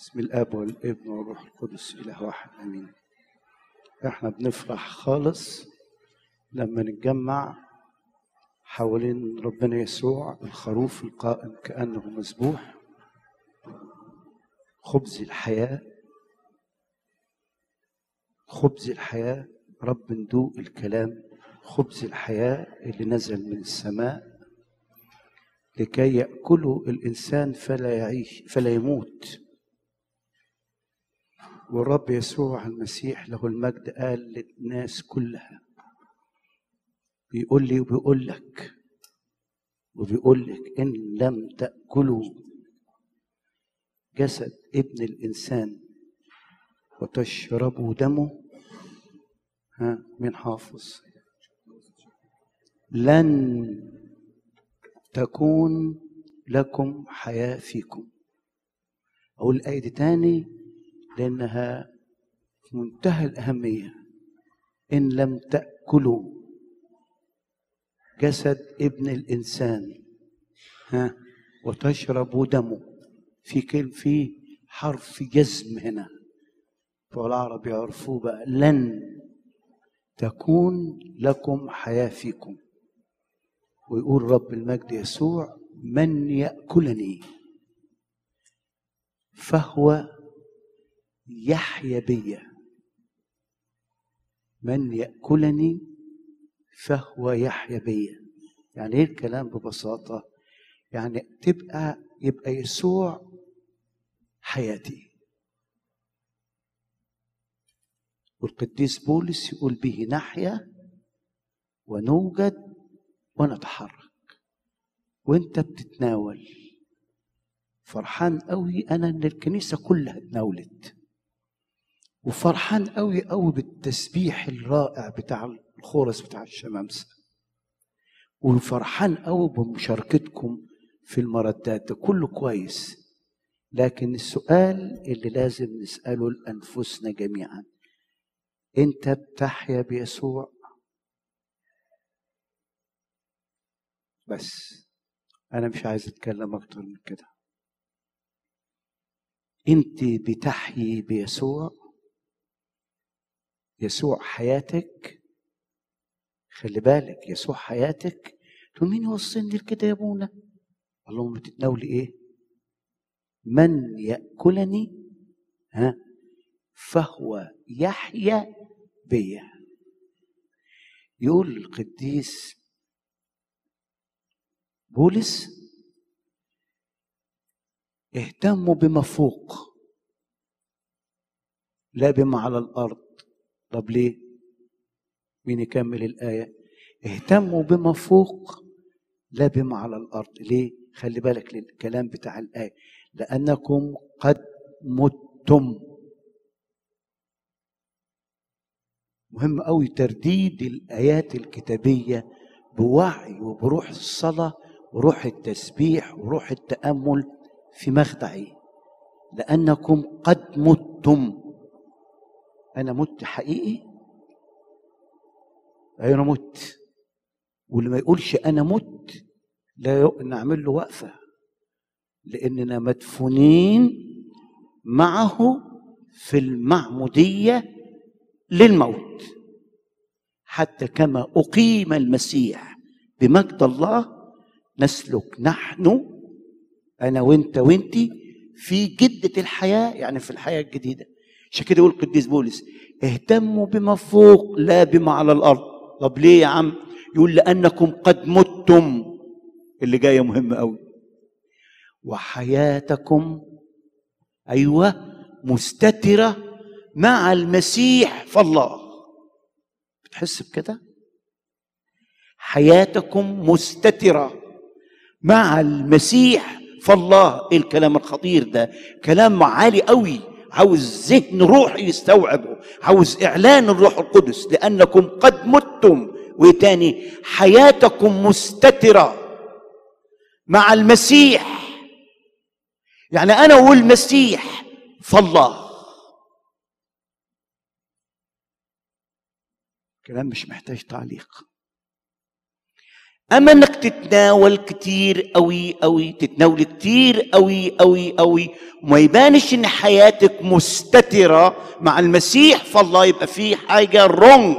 بسم الاب والابن والروح القدس اله واحد امين احنا بنفرح خالص لما نتجمع حوالين ربنا يسوع الخروف القائم كانه مذبوح خبز الحياه خبز الحياه رب ندوق الكلام خبز الحياه اللي نزل من السماء لكي ياكله الانسان فلا يعيش فلا يموت والرب يسوع المسيح له المجد قال للناس كلها بيقول لي وبيقول لك وبيقول لك ان لم تاكلوا جسد ابن الانسان وتشربوا دمه ها مين حافظ لن تكون لكم حياه فيكم اقول الايه دي تاني لانها في منتهى الاهميه ان لم تاكلوا جسد ابن الانسان ها وتشربوا دمه في كلمه في حرف جزم هنا فالعرب يعرفوه بقى لن تكون لكم حياه فيكم ويقول رب المجد يسوع من ياكلني فهو يحيا بي من ياكلني فهو يحيا بي يعني ايه الكلام ببساطه يعني تبقى يبقى يسوع حياتي والقديس بولس يقول به نحيا ونوجد ونتحرك وانت بتتناول فرحان قوي انا ان الكنيسه كلها اتناولت وفرحان قوي قوي بالتسبيح الرائع بتاع الخورس بتاع الشمامسه وفرحان قوي بمشاركتكم في المردات ده كله كويس لكن السؤال اللي لازم نساله لانفسنا جميعا انت بتحيا بيسوع بس انا مش عايز اتكلم اكتر من كده انت بتحيي بيسوع يسوع حياتك خلي بالك يسوع حياتك تقول مين يوصلني لكده يا ابونا اللهم بتتناولي ايه من ياكلني ها فهو يحيا بيا يقول القديس بولس اهتموا بما فوق لا بما على الارض طب ليه مين يكمل الايه اهتموا بما فوق لا بما على الارض ليه خلي بالك للكلام بتاع الايه لانكم قد متم مهم قوي ترديد الايات الكتابيه بوعي وبروح الصلاه وروح التسبيح وروح التامل في مخدعي لانكم قد متم انا مت حقيقي انا مت واللي ما يقولش انا مت لا نعمل له وقفه لاننا مدفونين معه في المعموديه للموت حتى كما اقيم المسيح بمجد الله نسلك نحن انا وانت وانتي في جده الحياه يعني في الحياه الجديده عشان كده يقول القديس بولس اهتموا بما فوق لا بما على الارض طب ليه يا عم يقول لانكم قد متم اللي جايه مهم قوي وحياتكم ايوه مستتره مع المسيح فالله بتحس بكده حياتكم مستتره مع المسيح فالله ايه الكلام الخطير ده كلام عالي قوي عاوز ذهن روحي يستوعبه عاوز اعلان الروح القدس لانكم قد متم وايه تاني حياتكم مستتره مع المسيح يعني انا والمسيح فالله كلام مش محتاج تعليق اما انك تتناول كتير قوي قوي تتناول كتير قوي قوي قوي وما يبانش ان حياتك مستتره مع المسيح فالله يبقى في حاجه رونج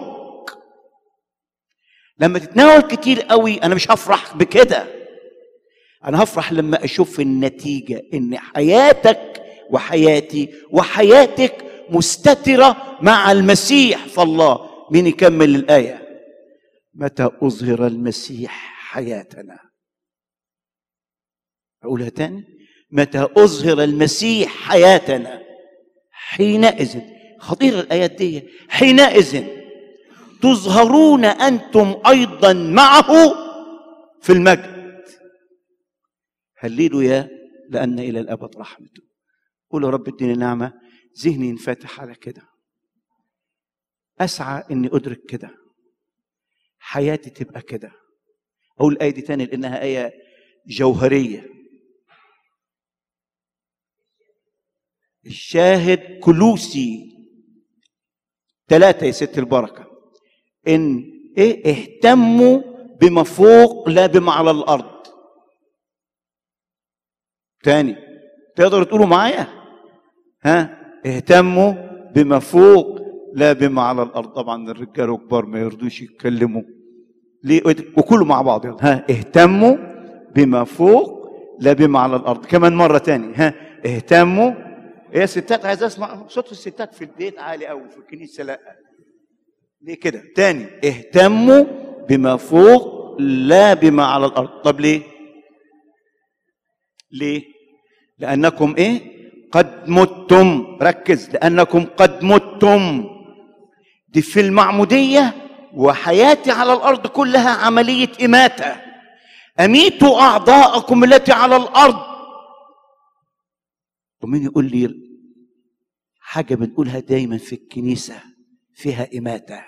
لما تتناول كتير قوي انا مش هفرح بكده انا هفرح لما اشوف النتيجه ان حياتك وحياتي وحياتك مستتره مع المسيح فالله مين يكمل الايه متى اظهر المسيح حياتنا اقولها تاني متى اظهر المسيح حياتنا حينئذ خطيره الايات دي حينئذ تظهرون انتم ايضا معه في المجد هللوا يا لان الى الابد رحمته قولوا رب اديني نعمه ذهني ينفتح على كده اسعى اني ادرك كده حياتي تبقى كده اقول الايه دي تاني لانها ايه جوهريه الشاهد كلوسي ثلاثة يا ست البركة إن إيه اهتموا بما فوق لا بما على الأرض تاني تقدروا تقولوا معايا ها اهتموا بما فوق لا بما على الارض طبعا الرجاله كبار ما يرضوش يتكلموا ليه وكله مع بعض يلا ها اهتموا بما فوق لا بما على الارض كمان مره تاني ها اهتموا يا ستات عايز اسمع صوت الستات في البيت عالي قوي في الكنيسه لا ليه كده تاني اهتموا بما فوق لا بما على الارض طب ليه ليه لانكم ايه قد متم ركز لانكم قد متم دي في المعموديه وحياتي على الارض كلها عمليه اماته اميتوا اعضاءكم التي على الارض ومين يقول لي حاجه بنقولها دايما في الكنيسه فيها اماته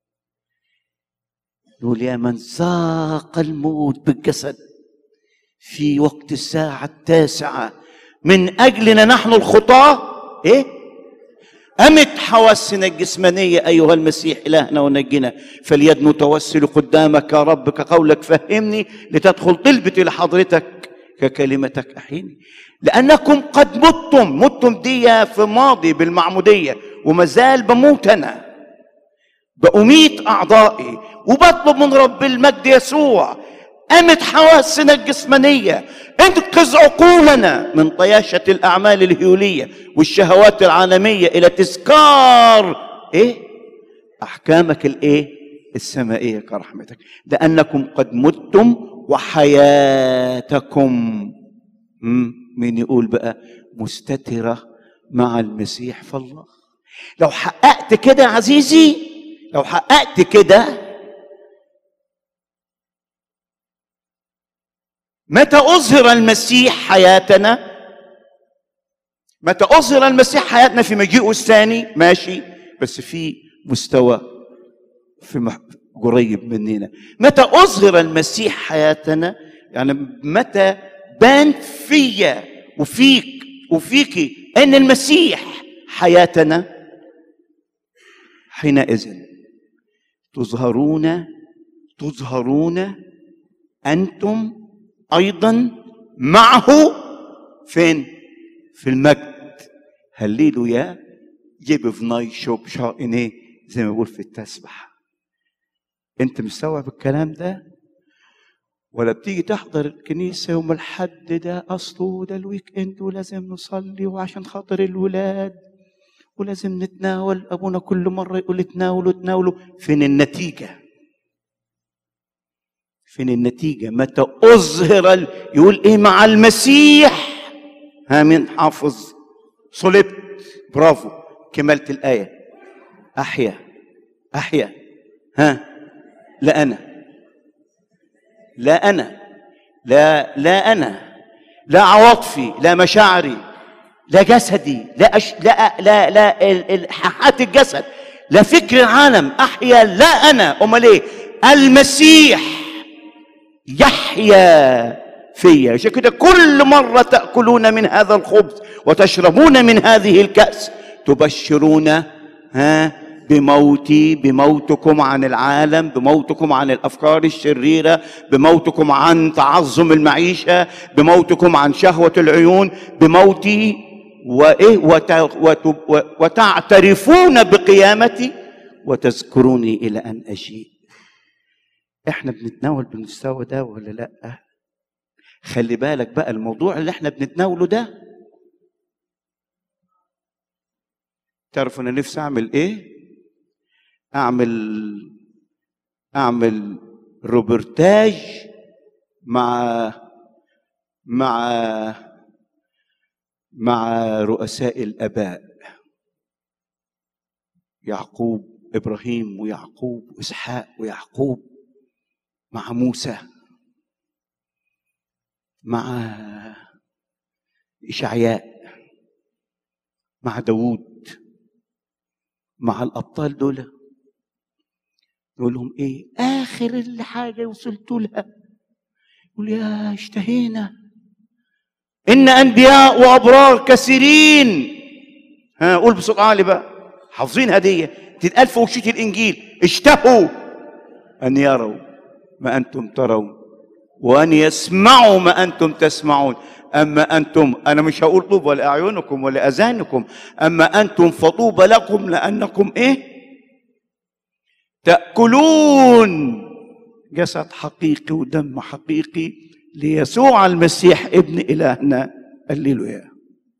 نقول يا من ذاق الموت بالجسد في وقت الساعه التاسعه من اجلنا نحن الخطاه ايه أمت حواسنا الجسمانية أيها المسيح إلهنا ونجنا فليد نتوسل قدامك يا رب كقولك فهمني لتدخل طلبتي لحضرتك ككلمتك أحيني لأنكم قد متم متم دي في ماضي بالمعمودية وما زال بموت أنا بأميت أعضائي وبطلب من رب المجد يسوع قامت حواسنا الجسمانية انقذ عقولنا من طياشة الأعمال الهيولية والشهوات العالمية إلى تذكار إيه؟ أحكامك الإيه؟ السمائية كرحمتك لأنكم قد متم وحياتكم مم. مين يقول بقى مستترة مع المسيح فالله لو حققت كده عزيزي لو حققت كده متى أظهر المسيح حياتنا متى أظهر المسيح حياتنا في مجيئه الثاني ماشي بس في مستوى في مح... قريب مننا متى أظهر المسيح حياتنا يعني متى بان فيا وفيك وفيك أن المسيح حياتنا حينئذ تظهرون تظهرون أنتم ايضا معه فين في المجد هللوا يا جيب فناي شوب شائني زي ما بيقول في التسبح انت مستوعب الكلام ده ولا بتيجي تحضر الكنيسة يوم الحد ده أصله ده الويك إند ولازم نصلي وعشان خاطر الولاد ولازم نتناول أبونا كل مرة يقول تناولوا تناولوا فين النتيجة؟ فين النتيجة متى أظهر ال... يقول إيه مع المسيح ها من حافظ صلبت برافو كملت الآية أحيا أحيا ها لا أنا لا أنا لا لا أنا لا عواطفي لا مشاعري لا جسدي لا أش... لا لا لا ال... ال... حقات الجسد لا فكر العالم أحيا لا أنا أمال إيه المسيح يحيا فيا عشان كده كل مرة تأكلون من هذا الخبز وتشربون من هذه الكأس تبشرون ها بموتي بموتكم عن العالم بموتكم عن الافكار الشريره بموتكم عن تعظم المعيشه بموتكم عن شهوه العيون بموتي وايه وت... وت... وتعترفون بقيامتي وتذكروني الى ان اجيء احنا بنتناول بالمستوى ده ولا لا خلي بالك بقى الموضوع اللي احنا بنتناوله ده تعرف انا نفسي اعمل ايه اعمل اعمل روبرتاج مع مع مع رؤساء الاباء يعقوب ابراهيم ويعقوب واسحاق ويعقوب مع موسى مع اشعياء مع داوود مع الابطال دول يقول لهم ايه اخر الحاجه وصلت لها يقول يا اشتهينا ان انبياء وابرار كثيرين ها قول بصوت عالي بقى حافظين هديه تتقال في وشية الانجيل اشتهوا ان يروا ما انتم ترون وان يسمعوا ما انتم تسمعون اما انتم انا مش هقول طوبى لاعينكم ولاذانكم اما انتم فطوبى لكم لانكم ايه تاكلون جسد حقيقي ودم حقيقي ليسوع المسيح ابن الهنا هللويا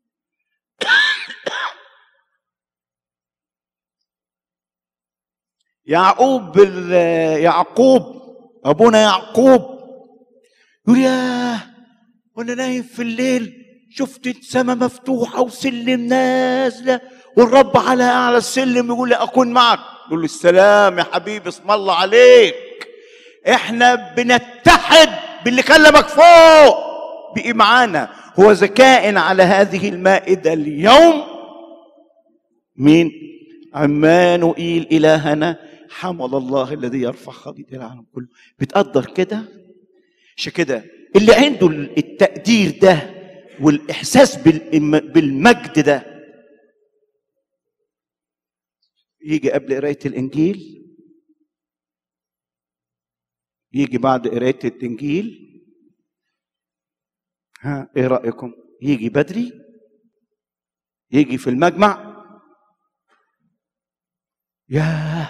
يعقوب يعقوب ابونا يعقوب يقول ياه وانا نايم في الليل شفت السماء مفتوحه وسلم نازله والرب على اعلى السلم يقول لي اكون معك يقول له السلام يا حبيبي اسم الله عليك احنا بنتحد باللي كلمك فوق بقي معانا هو ذكاء على هذه المائده اليوم مين عمانوئيل الهنا حمل الله الذي يرفع خطيئة العالم كله بتقدر كده عشان كده اللي عنده التقدير ده والاحساس بالمجد ده يجي قبل قرايه الانجيل يجي بعد قرايه الانجيل ها ايه رايكم يجي بدري يجي في المجمع ياه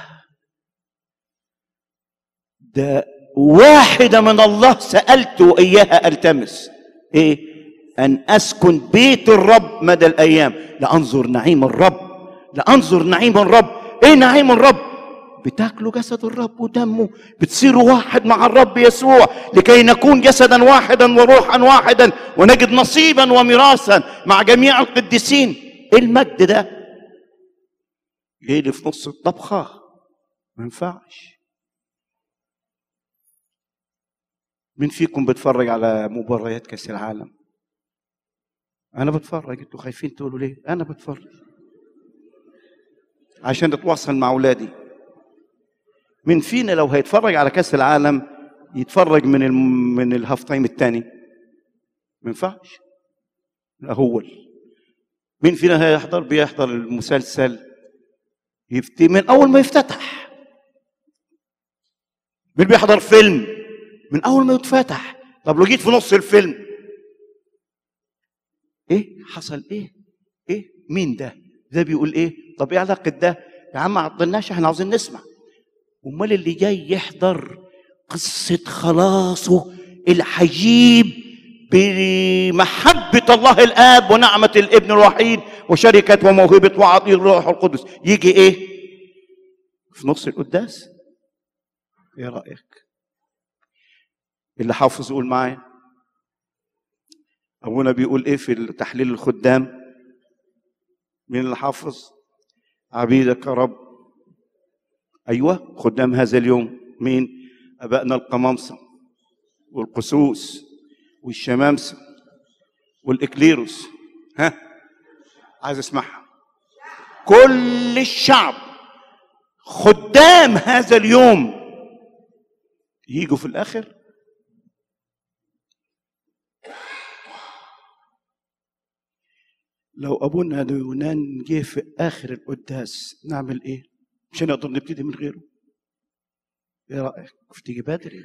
ده واحدة من الله سألت إياها ألتمس إيه أن أسكن بيت الرب مدى الأيام لأنظر نعيم الرب لأنظر نعيم الرب إيه نعيم الرب بتاكلوا جسد الرب ودمه بتصيروا واحد مع الرب يسوع لكي نكون جسدا واحدا وروحا واحدا ونجد نصيبا وميراثا مع جميع القديسين ايه المجد ده ايه اللي في نص الطبخه ما ينفعش مين فيكم بيتفرج على مباريات كاس العالم انا بتفرج انتوا خايفين تقولوا ليه انا بتفرج عشان اتواصل مع اولادي مين فينا لو هيتفرج على كاس العالم يتفرج من الم... من الهاف تايم الثاني ما ينفعش الاول مين فينا هيحضر بيحضر المسلسل يفتي من اول ما يفتتح مين بيحضر فيلم من اول ما يتفتح طب لو جيت في نص الفيلم ايه حصل ايه ايه مين ده ده بيقول ايه طب ايه علاقه ده يا عم ما عطلناش احنا عاوزين نسمع امال اللي جاي يحضر قصه خلاصه العجيب بمحبة الله الآب ونعمة الابن الوحيد وشركة وموهبة وعطية الروح القدس يجي إيه؟ في نص القداس إيه رأيك؟ اللي حافظ يقول معايا أبونا بيقول إيه في تحليل الخدام مين اللي حافظ عبيدك يا رب أيوة خدام هذا اليوم مين أبائنا القمامسة والقسوس والشمامسة والإكليروس ها عايز اسمعها كل الشعب خدام هذا اليوم يجوا في الآخر لو ابونا يونان جه في اخر القداس نعمل ايه مش هنقدر نبتدي من غيره ايه رايك تيجي بدري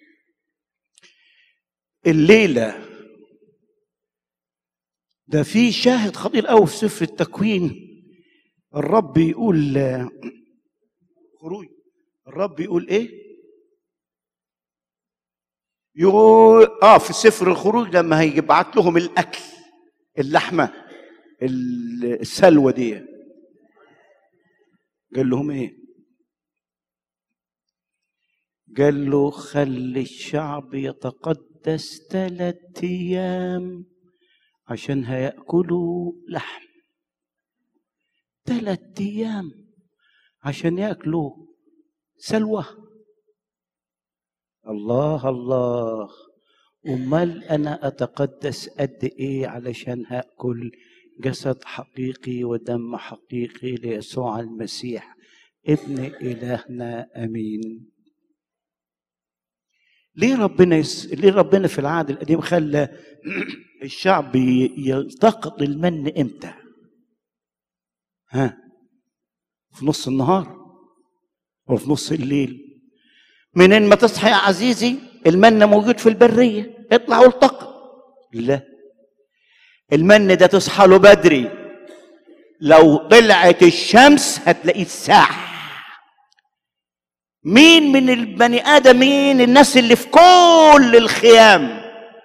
الليله ده في شاهد خطير قوي في سفر التكوين الرب يقول خروج الرب يقول ايه يقول اه في سفر الخروج لما هيبعت لهم الاكل اللحمه السلوى دي قال لهم ايه قال له خلي الشعب يتقدس ثلاثة ايام عشان هياكلوا لحم ثلاثة ايام عشان ياكلوا سلوى الله الله امال انا اتقدس قد ايه علشان هاكل جسد حقيقي ودم حقيقي ليسوع المسيح ابن الهنا امين ليه ربنا يس... ليه ربنا في العهد القديم خلى الشعب يلتقط المن امتى ها في نص النهار ولا في نص الليل منين ما تصحى يا عزيزي المن موجود في البريه اطلع والتقط لا المن ده تصحى له بدري لو طلعت الشمس هتلاقيه الساح مين من البني ادمين الناس اللي في كل الخيام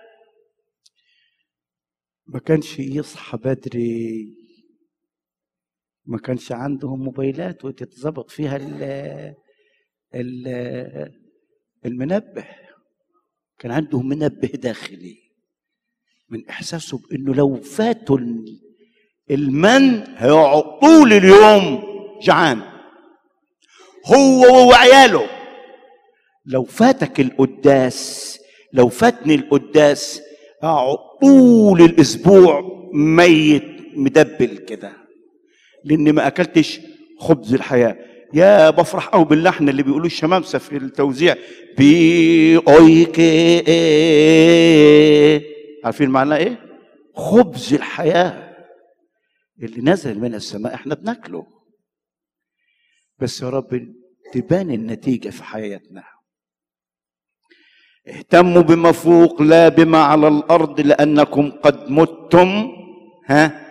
ما كانش يصحى بدري ما كانش عندهم موبايلات وتتظبط فيها ال ال المنبه كان عندهم منبه داخلي من احساسه بانه لو فاتوا المن هيقعد طول اليوم جعان هو وعياله لو فاتك القداس لو فاتني القداس اقعد طول الاسبوع ميت مدبل كده لاني ما اكلتش خبز الحياه يا بفرح قوي باللحن اللي بيقولوه الشمامسه في التوزيع بي اويكي إيه. عارفين معناه ايه خبز الحياه اللي نزل من السماء احنا بناكله بس يا رب تبان النتيجه في حياتنا اهتموا بما فوق لا بما على الارض لانكم قد متم ها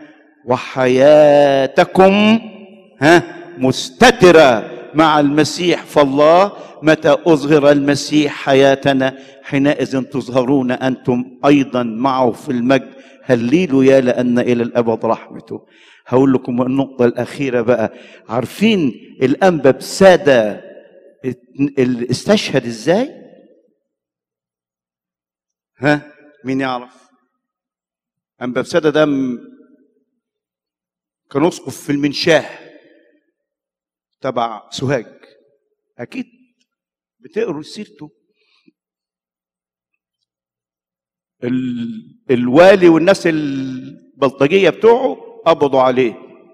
وحياتكم ها مستتره مع المسيح فالله متى اظهر المسيح حياتنا حينئذ تظهرون انتم ايضا معه في المجد هللوا يا لان الى الابد رحمته هقول لكم النقطه الاخيره بقى عارفين الانبا بساده استشهد ازاي ها مين يعرف انبا بساده ده كان اسقف في المنشاه تبع سوهاج اكيد بتقروا سيرته ال... الوالي والناس البلطجيه بتوعه قبضوا عليه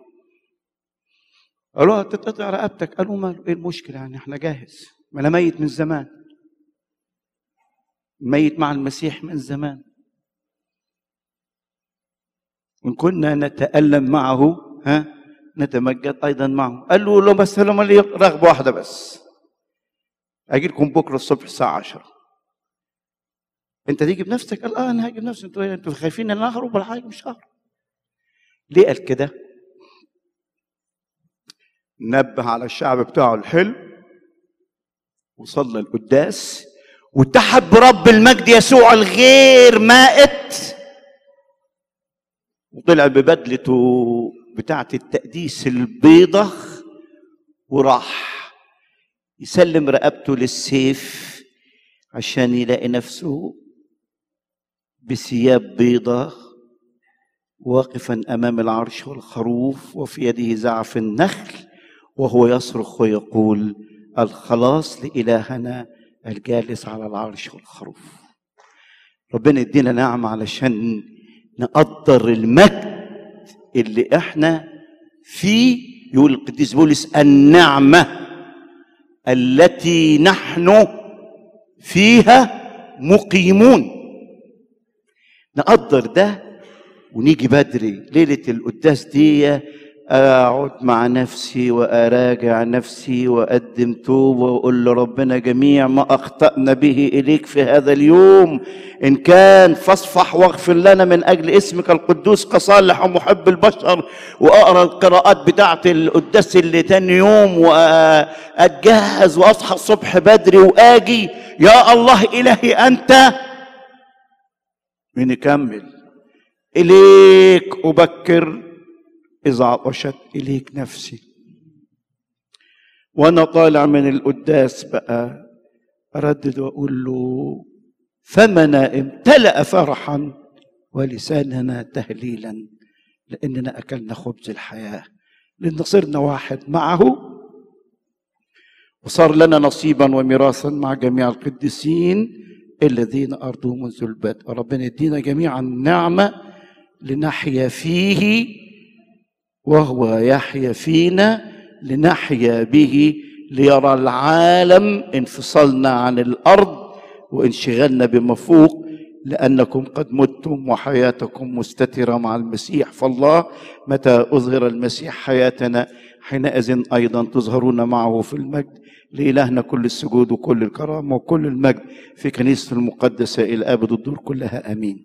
قالوا تتقطع رقبتك قالوا ماله ايه المشكله يعني احنا جاهز ما انا ميت من زمان ميت مع المسيح من زمان وان كنا نتالم معه ها نتمجد ايضا معه قال له لو بس لما لي رغبه واحده بس اجي لكم بكره الصبح الساعه 10 انت تيجي بنفسك قال اه انا هاجي بنفسي انتوا انتوا خايفين ان انا اهرب ولا حاجه مش ههرب ليه قال كده نبه على الشعب بتاعه الحلو وصلى القداس واتحد برب المجد يسوع الغير مائت وطلع ببدلته بتاعة التقديس البيضة وراح يسلم رقبته للسيف عشان يلاقي نفسه بثياب بيضة واقفا أمام العرش والخروف وفي يده زعف النخل وهو يصرخ ويقول الخلاص لإلهنا الجالس على العرش والخروف ربنا يدينا نعمة علشان نقدر المجد اللي احنا فيه يقول القديس بولس النعمة التي نحن فيها مقيمون نقدر ده ونيجي بدري ليلة القداس دي اقعد مع نفسي واراجع نفسي واقدم توبه واقول لربنا جميع ما اخطانا به اليك في هذا اليوم ان كان فاصفح واغفر لنا من اجل اسمك القدوس كصالح ومحب البشر واقرا القراءات بتاعه القداس اللي تاني يوم واتجهز واصحى الصبح بدري واجي يا الله الهي انت بنكمل اليك ابكر إذا عطشت إليك نفسي وأنا طالع من القداس بقى أردد وأقول له فمنا امتلأ فرحا ولساننا تهليلا لأننا أكلنا خبز الحياة لأن صرنا واحد معه وصار لنا نصيبا وميراثا مع جميع القديسين الذين أرضوا منذ البدء ربنا يدينا جميعا نعمة لنحيا فيه وهو يحيا فينا لنحيا به ليرى العالم انفصالنا عن الارض وانشغالنا بما فوق لانكم قد متم وحياتكم مستتره مع المسيح فالله متى اظهر المسيح حياتنا حينئذ ايضا تظهرون معه في المجد لالهنا كل السجود وكل الكرامه وكل المجد في كنيسه المقدسه الى ابد الدور كلها امين